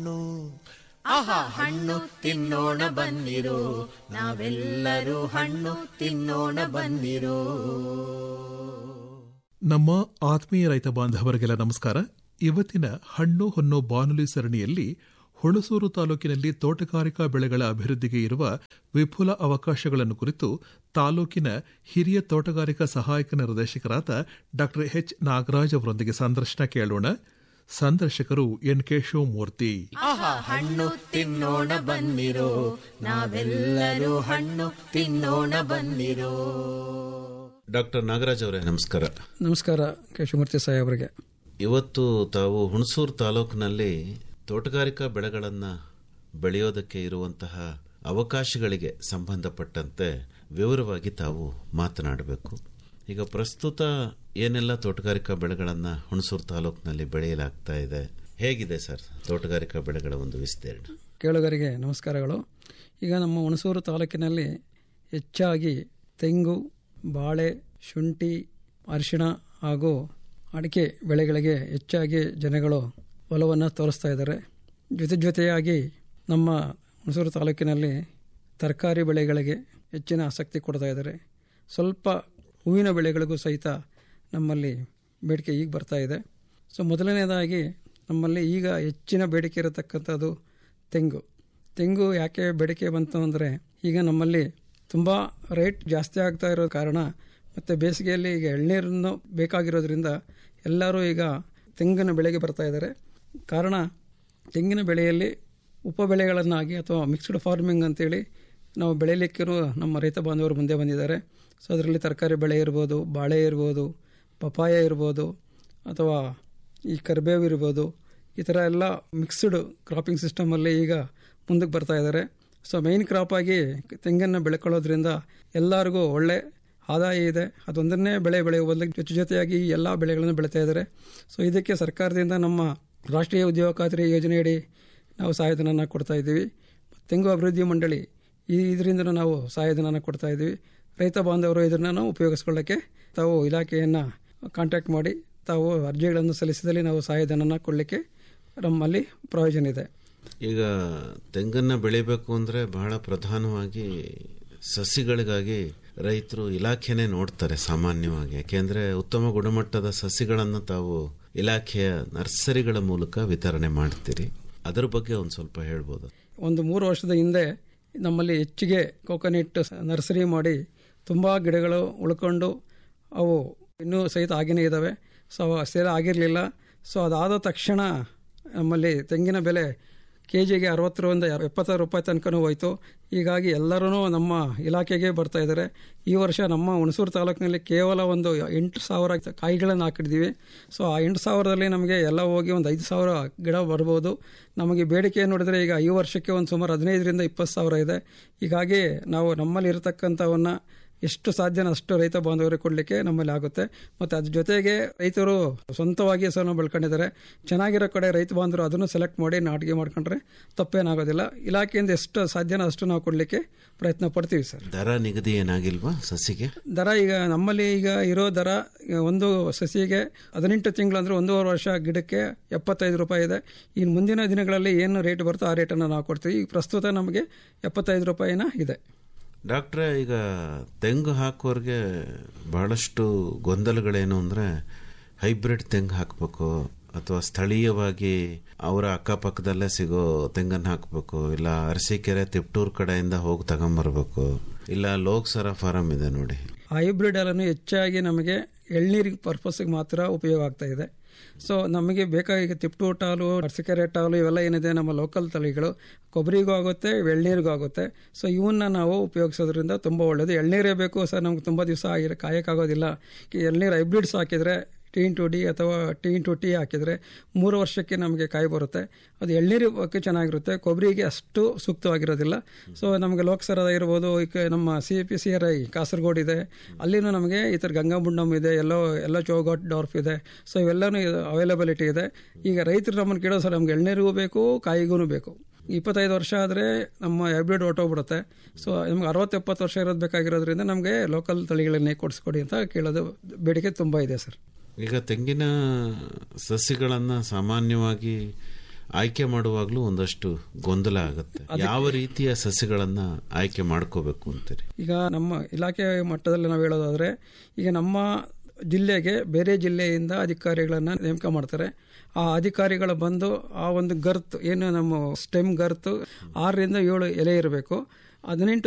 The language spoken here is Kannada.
ಹಣ್ಣು ಆಹಾ ಹಣ್ಣು ತಿನ್ನೋಣ ಬನ್ನಿರೋ ನಾವೆಲ್ಲರೂ ಹಣ್ಣು ತಿನ್ನೋಣ ಬನ್ನಿರೋ ನಮ್ಮ ಆತ್ಮೀಯ ರೈತ ಬಾಂಧವರಿಗೆಲ್ಲ ನಮಸ್ಕಾರ ಇವತ್ತಿನ ಹಣ್ಣು ಹೊನ್ನು ಬಾನುಲಿ ಸರಣಿಯಲ್ಲಿ ಹುಣಸೂರು ತಾಲೂಕಿನಲ್ಲಿ ತೋಟಗಾರಿಕಾ ಬೆಳೆಗಳ ಅಭಿವೃದ್ಧಿಗೆ ಇರುವ ವಿಪುಲ ಅವಕಾಶಗಳನ್ನು ಕುರಿತು ತಾಲೂಕಿನ ಹಿರಿಯ ತೋಟಗಾರಿಕಾ ಸಹಾಯಕ ನಿರ್ದೇಶಕರಾದ ಡಾ ಎಚ್ ನಾಗರಾಜ್ ಅವರೊಂದಿಗೆ ಸಂದರ್ಶನ ಕೇಳೋಣ ಸಂದರ್ಶಕರು ಎನ್ ಕೆ ಶಿವಮೂರ್ತಿ ಆಹಾ ಹಣ್ಣು ತಿನ್ನೋಣ ಬನ್ನಿರೋ ನಾವೆಲ್ಲರೂ ಹಣ್ಣು ತಿನ್ನೋಣ ಬನ್ನಿರೋ ಡಾಕ್ಟರ್ ನಾಗರಾಜ್ ಅವರೇ ನಮಸ್ಕಾರ ನಮಸ್ಕಾರ ಕೇಶವಮೂರ್ತಿ ಸಾಹೇಬ್ರಿಗೆ ಇವತ್ತು ತಾವು ಹುಣಸೂರು ತಾಲೂಕಿನಲ್ಲಿ ತೋಟಗಾರಿಕಾ ಬೆಳೆಗಳನ್ನು ಬೆಳೆಯೋದಕ್ಕೆ ಇರುವಂತಹ ಅವಕಾಶಗಳಿಗೆ ಸಂಬಂಧಪಟ್ಟಂತೆ ವಿವರವಾಗಿ ತಾವು ಮಾತನಾಡಬೇಕು ಈಗ ಪ್ರಸ್ತುತ ಏನೆಲ್ಲ ತೋಟಗಾರಿಕಾ ಬೆಳೆಗಳನ್ನು ಹುಣಸೂರು ತಾಲೂಕಿನಲ್ಲಿ ಬೆಳೆಯಲಾಗ್ತಾ ಇದೆ ಹೇಗಿದೆ ಸರ್ ತೋಟಗಾರಿಕಾ ಬೆಳೆಗಳ ಒಂದು ವಿಸ್ತೀರ್ಣ ಕೇಳುಗರಿಗೆ ನಮಸ್ಕಾರಗಳು ಈಗ ನಮ್ಮ ಹುಣಸೂರು ತಾಲೂಕಿನಲ್ಲಿ ಹೆಚ್ಚಾಗಿ ತೆಂಗು ಬಾಳೆ ಶುಂಠಿ ಅರಿಶಿಣ ಹಾಗೂ ಅಡಿಕೆ ಬೆಳೆಗಳಿಗೆ ಹೆಚ್ಚಾಗಿ ಜನಗಳು ಒಲವನ್ನು ತೋರಿಸ್ತಾ ಇದ್ದಾರೆ ಜೊತೆ ಜೊತೆಯಾಗಿ ನಮ್ಮ ಹುಣಸೂರು ತಾಲೂಕಿನಲ್ಲಿ ತರಕಾರಿ ಬೆಳೆಗಳಿಗೆ ಹೆಚ್ಚಿನ ಆಸಕ್ತಿ ಕೊಡ್ತಾ ಇದ್ದಾರೆ ಸ್ವಲ್ಪ ಹೂವಿನ ಬೆಳೆಗಳಿಗೂ ಸಹಿತ ನಮ್ಮಲ್ಲಿ ಬೇಡಿಕೆ ಈಗ ಬರ್ತಾ ಇದೆ ಸೊ ಮೊದಲನೇದಾಗಿ ನಮ್ಮಲ್ಲಿ ಈಗ ಹೆಚ್ಚಿನ ಬೇಡಿಕೆ ಇರತಕ್ಕಂಥದ್ದು ತೆಂಗು ತೆಂಗು ಯಾಕೆ ಬೇಡಿಕೆ ಬಂತು ಅಂದರೆ ಈಗ ನಮ್ಮಲ್ಲಿ ತುಂಬ ರೇಟ್ ಜಾಸ್ತಿ ಆಗ್ತಾ ಇರೋ ಕಾರಣ ಮತ್ತು ಬೇಸಿಗೆಯಲ್ಲಿ ಈಗ ಎಳ್ನೀರನ್ನು ಬೇಕಾಗಿರೋದ್ರಿಂದ ಎಲ್ಲರೂ ಈಗ ತೆಂಗಿನ ಬೆಳೆಗೆ ಬರ್ತಾ ಇದ್ದಾರೆ ಕಾರಣ ತೆಂಗಿನ ಬೆಳೆಯಲ್ಲಿ ಉಪ ಬೆಳೆಗಳನ್ನಾಗಿ ಅಥವಾ ಮಿಕ್ಸ್ಡ್ ಫಾರ್ಮಿಂಗ್ ಅಂತೇಳಿ ನಾವು ಬೆಳೆಯಲಿಕ್ಕೂ ನಮ್ಮ ರೈತ ಬಾಂಧವರು ಮುಂದೆ ಬಂದಿದ್ದಾರೆ ಸೊ ಅದರಲ್ಲಿ ತರಕಾರಿ ಬೆಳೆ ಇರ್ಬೋದು ಬಾಳೆ ಇರ್ಬೋದು ಪಪಾಯ ಇರ್ಬೋದು ಅಥವಾ ಈ ಕರಿಬೇವು ಇರ್ಬೋದು ಈ ಥರ ಎಲ್ಲ ಮಿಕ್ಸ್ಡ್ ಕ್ರಾಪಿಂಗ್ ಸಿಸ್ಟಮಲ್ಲಿ ಈಗ ಮುಂದಕ್ಕೆ ಬರ್ತಾ ಇದ್ದಾರೆ ಸೊ ಮೈನ್ ಕ್ರಾಪ್ ಆಗಿ ತೆಂಗನ್ನು ಬೆಳ್ಕೊಳ್ಳೋದ್ರಿಂದ ಎಲ್ಲರಿಗೂ ಒಳ್ಳೆ ಆದಾಯ ಇದೆ ಅದೊಂದನ್ನೇ ಬೆಳೆ ಬೆಳೆಯುವ ಬದಲು ಜೊತೆ ಜೊತೆಯಾಗಿ ಈ ಎಲ್ಲ ಬೆಳೆಗಳನ್ನು ಬೆಳೀತಾ ಇದ್ದಾರೆ ಸೊ ಇದಕ್ಕೆ ಸರ್ಕಾರದಿಂದ ನಮ್ಮ ರಾಷ್ಟ್ರೀಯ ಉದ್ಯೋಗ ಖಾತ್ರಿ ಯೋಜನೆಯಡಿ ನಾವು ಸಹಾಯಧನನ ಕೊಡ್ತಾ ಇದ್ದೀವಿ ತೆಂಗು ಅಭಿವೃದ್ಧಿ ಮಂಡಳಿ ಈ ಇದರಿಂದ ನಾವು ಸಹಾಯಧನನ ಕೊಡ್ತಾ ಇದ್ದೀವಿ ರೈತ ಬಾಂಧವರು ಇದನ್ನು ನಾವು ಉಪಯೋಗಿಸ್ಕೊಳ್ಳೋಕ್ಕೆ ತಾವು ಇಲಾಖೆಯನ್ನು ಕಾಂಟ್ಯಾಕ್ಟ್ ಮಾಡಿ ತಾವು ಅರ್ಜಿಗಳನ್ನು ಸಲ್ಲಿಸಿದಲ್ಲಿ ನಾವು ಸಹಾಯಧನನ ಕೊಡಲಿಕ್ಕೆ ನಮ್ಮಲ್ಲಿ ಪ್ರಯೋಜನ ಇದೆ ಈಗ ತೆಂಗನ್ನ ಬೆಳಿಬೇಕು ಅಂದ್ರೆ ಬಹಳ ಪ್ರಧಾನವಾಗಿ ಸಸಿಗಳಿಗಾಗಿ ರೈತರು ಇಲಾಖೆನೇ ನೋಡ್ತಾರೆ ಸಾಮಾನ್ಯವಾಗಿ ಯಾಕೆಂದ್ರೆ ಉತ್ತಮ ಗುಣಮಟ್ಟದ ಸಸಿಗಳನ್ನು ತಾವು ಇಲಾಖೆಯ ನರ್ಸರಿಗಳ ಮೂಲಕ ವಿತರಣೆ ಮಾಡ್ತೀರಿ ಅದರ ಬಗ್ಗೆ ಒಂದು ಸ್ವಲ್ಪ ಹೇಳ್ಬೋದು ಒಂದು ಮೂರು ವರ್ಷದ ಹಿಂದೆ ನಮ್ಮಲ್ಲಿ ಹೆಚ್ಚಿಗೆ ಕೋಕೋನಟ್ ನರ್ಸರಿ ಮಾಡಿ ತುಂಬ ಗಿಡಗಳು ಉಳ್ಕೊಂಡು ಅವು ಇನ್ನೂ ಸಹಿತ ಆಗಿನೇ ಇದ್ದಾವೆ ಸೊ ಅವು ಸೇಲ್ ಆಗಿರಲಿಲ್ಲ ಸೊ ಅದಾದ ತಕ್ಷಣ ನಮ್ಮಲ್ಲಿ ತೆಂಗಿನ ಬೆಲೆ ಕೆ ಜಿಗೆ ಅರವತ್ತರಿಂದ ಎಪ್ಪತ್ತಾರು ರೂಪಾಯಿ ತನಕನೂ ಹೋಯಿತು ಹೀಗಾಗಿ ಎಲ್ಲರೂ ನಮ್ಮ ಇಲಾಖೆಗೆ ಬರ್ತಾ ಇದ್ದಾರೆ ಈ ವರ್ಷ ನಮ್ಮ ಹುಣಸೂರು ತಾಲೂಕಿನಲ್ಲಿ ಕೇವಲ ಒಂದು ಎಂಟು ಸಾವಿರ ಕಾಯಿಗಳನ್ನು ಹಾಕಿದ್ದೀವಿ ಸೊ ಆ ಎಂಟು ಸಾವಿರದಲ್ಲಿ ನಮಗೆ ಎಲ್ಲ ಹೋಗಿ ಒಂದು ಐದು ಸಾವಿರ ಗಿಡ ಬರ್ಬೋದು ನಮಗೆ ಬೇಡಿಕೆ ನೋಡಿದರೆ ಈಗ ಈ ವರ್ಷಕ್ಕೆ ಒಂದು ಸುಮಾರು ಹದಿನೈದರಿಂದ ಇಪ್ಪತ್ತು ಸಾವಿರ ಇದೆ ಹೀಗಾಗಿ ನಾವು ನಮ್ಮಲ್ಲಿ ಇರತಕ್ಕಂಥವನ್ನ ಎಷ್ಟು ಸಾಧ್ಯನೋ ಅಷ್ಟು ರೈತ ಬಾಂಧವರಿಗೆ ಕೊಡಲಿಕ್ಕೆ ನಮ್ಮಲ್ಲಿ ಆಗುತ್ತೆ ಮತ್ತು ಅದ್ರ ಜೊತೆಗೆ ರೈತರು ಸ್ವಂತವಾಗಿ ಸಹ ಬೆಳ್ಕೊಂಡಿದ್ದಾರೆ ಚೆನ್ನಾಗಿರೋ ಕಡೆ ರೈತ ಬಾಂಧವರು ಅದನ್ನು ಸೆಲೆಕ್ಟ್ ಮಾಡಿ ನಾಟಿಗೆ ಮಾಡ್ಕೊಂಡ್ರೆ ತಪ್ಪೇನಾಗೋದಿಲ್ಲ ಇಲಾಖೆಯಿಂದ ಎಷ್ಟು ಸಾಧ್ಯನೋ ಅಷ್ಟು ನಾವು ಕೊಡಲಿಕ್ಕೆ ಪ್ರಯತ್ನ ಪಡ್ತೀವಿ ಸರ್ ದರ ನಿಗದಿ ಏನಾಗಿಲ್ವಾ ಸಸಿಗೆ ದರ ಈಗ ನಮ್ಮಲ್ಲಿ ಈಗ ಇರೋ ದರ ಈಗ ಒಂದು ಸಸಿಗೆ ಹದಿನೆಂಟು ತಿಂಗಳು ಅಂದರೆ ಒಂದೂವರೆ ವರ್ಷ ಗಿಡಕ್ಕೆ ಎಪ್ಪತ್ತೈದು ರೂಪಾಯಿ ಇದೆ ಇನ್ನು ಮುಂದಿನ ದಿನಗಳಲ್ಲಿ ಏನು ರೇಟ್ ಬರುತ್ತೋ ಆ ರೇಟನ್ನು ನಾವು ಕೊಡ್ತೀವಿ ಈಗ ಪ್ರಸ್ತುತ ನಮಗೆ ಎಪ್ಪತ್ತೈದು ರೂಪಾಯಿನ ಇದೆ ಡಾಕ್ಟ್ರೆ ಈಗ ತೆಂಗು ಹಾಕೋರ್ಗೆ ಬಹಳಷ್ಟು ಗೊಂದಲಗಳೇನು ಅಂದ್ರೆ ಹೈಬ್ರಿಡ್ ತೆಂಗು ಹಾಕಬೇಕು ಅಥವಾ ಸ್ಥಳೀಯವಾಗಿ ಅವರ ಅಕ್ಕಪಕ್ಕದಲ್ಲೇ ಸಿಗೋ ತೆಂಗನ್ನು ಹಾಕಬೇಕು ಇಲ್ಲ ಅರಸೀಕೆರೆ ತಿಪ್ಟೂರ್ ಕಡೆಯಿಂದ ಹೋಗಿ ತಗೊಂಬರ್ಬೇಕು ಇಲ್ಲ ಲೋಕಸರ ಫಾರಂ ಇದೆ ನೋಡಿ ಹೈಬ್ರಿಡ್ ಹಾಲನ್ನು ಹೆಚ್ಚಾಗಿ ನಮಗೆ ಎಳ್ನೀರಿಗೆ ಪರ್ಪಸ್ಗೆ ಮಾತ್ರ ಉಪಯೋಗ ಆಗ್ತಾ ಇದೆ ಸೊ ನಮಗೆ ಬೇಕಾಗಿ ತಿಪ್ಟೂಟ್ ಹಾಲು ಅರಸಿಕೆರೆ ಹಾಲು ಇವೆಲ್ಲ ಏನಿದೆ ನಮ್ಮ ಲೋಕಲ್ ತಳಿಗಳು ಕೊಬ್ಬರಿಗೂ ಆಗುತ್ತೆ ಎಳ್ನೀರಿಗೂ ಆಗುತ್ತೆ ಸೊ ಇವನ್ನ ನಾವು ಉಪಯೋಗಿಸೋದ್ರಿಂದ ತುಂಬ ಒಳ್ಳೆಯದು ಎಳ್ನೀರೇ ಬೇಕು ಸರ್ ನಮ್ಗೆ ತುಂಬ ದಿವಸ ಆಗಿರೋ ಕಾಯಕ್ಕಾಗೋದಿಲ್ಲ ಈ ಎಳ್ನೀರು ಹೈಬ್ರಿಡ್ಸ್ ಹಾಕಿದರೆ ಟಿ ಇಂಟು ಡಿ ಅಥವಾ ಟಿ ಇಂಟು ಟಿ ಹಾಕಿದರೆ ಮೂರು ವರ್ಷಕ್ಕೆ ನಮಗೆ ಕಾಯಿ ಬರುತ್ತೆ ಅದು ಎಳ್ನೀರು ಬಗ್ಗೆ ಚೆನ್ನಾಗಿರುತ್ತೆ ಕೊಬ್ಬರಿಗೆ ಅಷ್ಟು ಸೂಕ್ತವಾಗಿರೋದಿಲ್ಲ ಸೊ ನಮಗೆ ಲೋಕಸರ ಇರ್ಬೋದು ಈಗ ನಮ್ಮ C P C R I Kasaragod ಇದೆ ಅಲ್ಲಿನೂ ನಮಗೆ ಈ ಥರ ಗಂಗಾಬುಂಡಮ್ ಇದೆ ಎಲ್ಲೋ ಎಲ್ಲೋ ಚೌಗಾಟ್ ಡಾರ್ಫ್ ಇದೆ ಸೊ ಇವೆಲ್ಲನೂ ಅವೈಲಬಿಲಿಟಿ ಇದೆ ಈಗ ರೈತರು ನಮ್ಮನ್ನು ಕೇಳೋ ಸರ್ ನಮ್ಗೆ ಎಳ್ನೀರಿಗೂ ಬೇಕು ಕಾಯಿಗೂ ಬೇಕು ಇಪ್ಪತ್ತೈದು ವರ್ಷ ಆದರೆ ನಮ್ಮ ಹೈಬ್ರಿಡ್ ಹೊಟ್ಟೋಗ್ಬಿಡುತ್ತೆ ಸೊ ನಮ್ಗೆ ಅರವತ್ತು ಎಪ್ಪತ್ತು ವರ್ಷ ಇರೋದು ಬೇಕಾಗಿರೋದ್ರಿಂದ ನಮಗೆ ಲೋಕಲ್ ತಳಿಗಳನ್ನೇ ಕೊಡಿಸ್ಕೊಡಿ ಅಂತ ಕೇಳೋದು ಬೇಡಿಕೆ ತುಂಬ ಇದೆ ಸರ್ ಈಗ ತೆಂಗಿನ ಸಸಿಗಳನ್ನು ಸಾಮಾನ್ಯವಾಗಿ ಆಯ್ಕೆ ಮಾಡುವಾಗಲೂ ಒಂದಷ್ಟು ಗೊಂದಲ ಆಗುತ್ತೆ ಯಾವ ರೀತಿಯ ಸಸ್ಯಗಳನ್ನ ಆಯ್ಕೆ ಮಾಡ್ಕೋಬೇಕು ಅಂತೀರಿ ಈಗ ನಮ್ಮ ಇಲಾಖೆ ಮಟ್ಟದಲ್ಲಿ ನಾವು ಹೇಳೋದಾದರೆ ಈಗ ನಮ್ಮ ಜಿಲ್ಲೆಗೆ ಬೇರೆ ಜಿಲ್ಲೆಯಿಂದ ಅಧಿಕಾರಿಗಳನ್ನು ನೇಮಕ ಮಾಡ್ತಾರೆ ಆ ಅಧಿಕಾರಿಗಳು ಬಂದು ಆ ಒಂದು ಗರ್ತ್ ಏನು ನಮ್ಮ ಸ್ಟೆಮ್ ಗರ್ತ್ ಆರರಿಂದ ಏಳು ಎಲೆ ಇರಬೇಕು ಹದಿನೆಂಟು